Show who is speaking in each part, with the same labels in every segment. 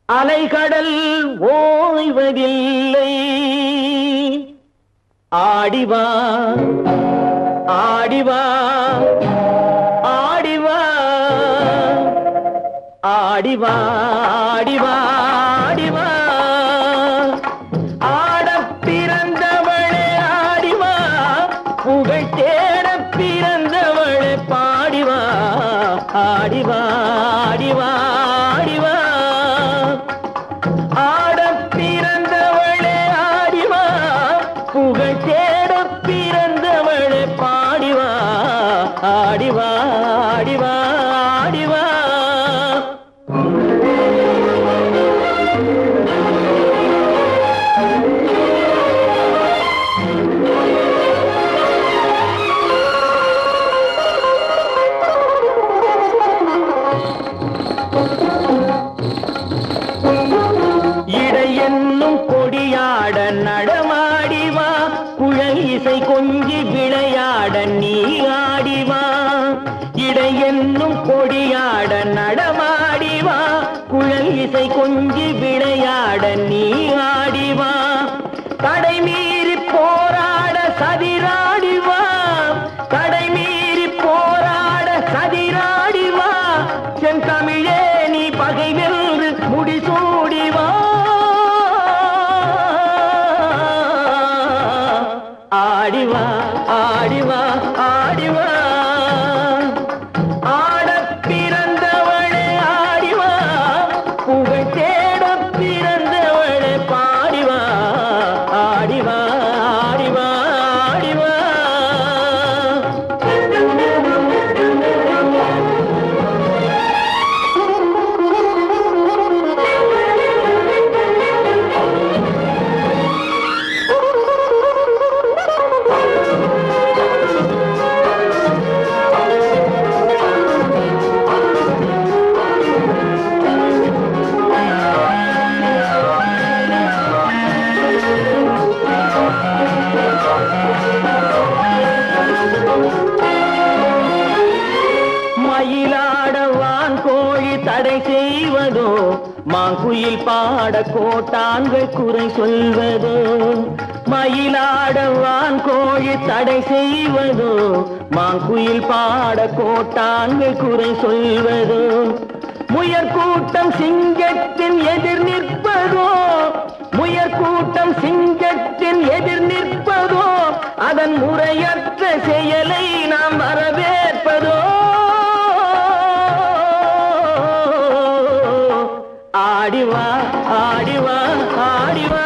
Speaker 1: அலைகடல் ஓய்வதில்லை ஆடிவா ஆடிவா ஆடிவா ஆடிவா ஆடிவா ஆடிவா ஆடப் பிறந்தவளே ஆடிவா புகழ் தேடப் பிறந்தவளே பாடிவா ஆடிவா ஆடிவா ஆடிவா ஆடப் பிறந்தவளே ஆடிவா புகழ் தேடப் பிறந்தவளே பாடிவா ஆடிவா ஆடிவா ஆடிவா இடை என்னும் கொடியாட நடமாடிவா குழல் இசை கொஞ்சி விளையாட நீ ஆடிவா இடை என்னும் கொடியாட நடமாடிவா குழல் இசை கொஞ்சி விளையாட நீ ஆடிவா தடை மீறி போராட சதிராடிவா தடை மீறி போராட சதிராடிவா செந்தமிழே நீ பகை வென்று முடிசூடிவா ஆடிவா ஆடிவா ஆடிவா ஆடப் பிறந்தவளே ஆடிவா புகழ் தேடப் பிறந்தவளே பாடிவா ஆடிவா ஆடிவா ஆடிவா மயிலாடவான் கோழி தடை செய்வதோ மாங்குயில் பாட கோட்டான்கள் குறை சொல்வதோ மயிலாடவான் கோழி தடை செய்வதோ மாங்குயில் பாட கோட்டான்கள் குறை சொல்வதோ முயற்கூட்டம் சிங்கத்தின் எதிர் நிற்பதோ முயற்கூட்டம் சிங்கத்தின் எதிர் நிற்பதோ அதன் முறையற்ற செயலை நாம் வரவேற்பதோ ஆடிவா ஆடிவா ஆடிவா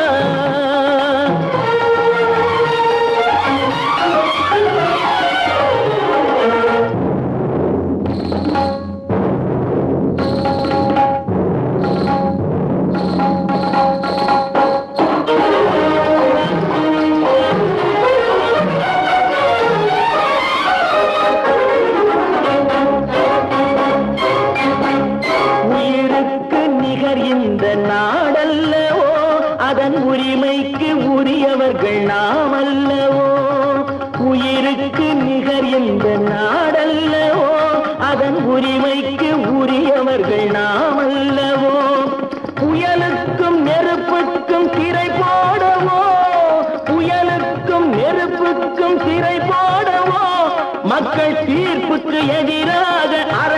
Speaker 1: உயிருக்கு நிகர் இந்த நாடல்லவோ அதன் உரிமைக்கு உரியவர்கள் நாம் அல்லவோ உயிருக்கு நிகர் இந்த நாடல்லவோ அதன் உரிமைக்கு உரியவர்கள் நாம் அல்லவோ புயலுக்கும் நெருப்புக்கும் திரை போடவோ புயலுக்கும் நெருப்புக்கும் திரை போடவோ மக்கள் தீர்ப்புக்கு எதிராக அற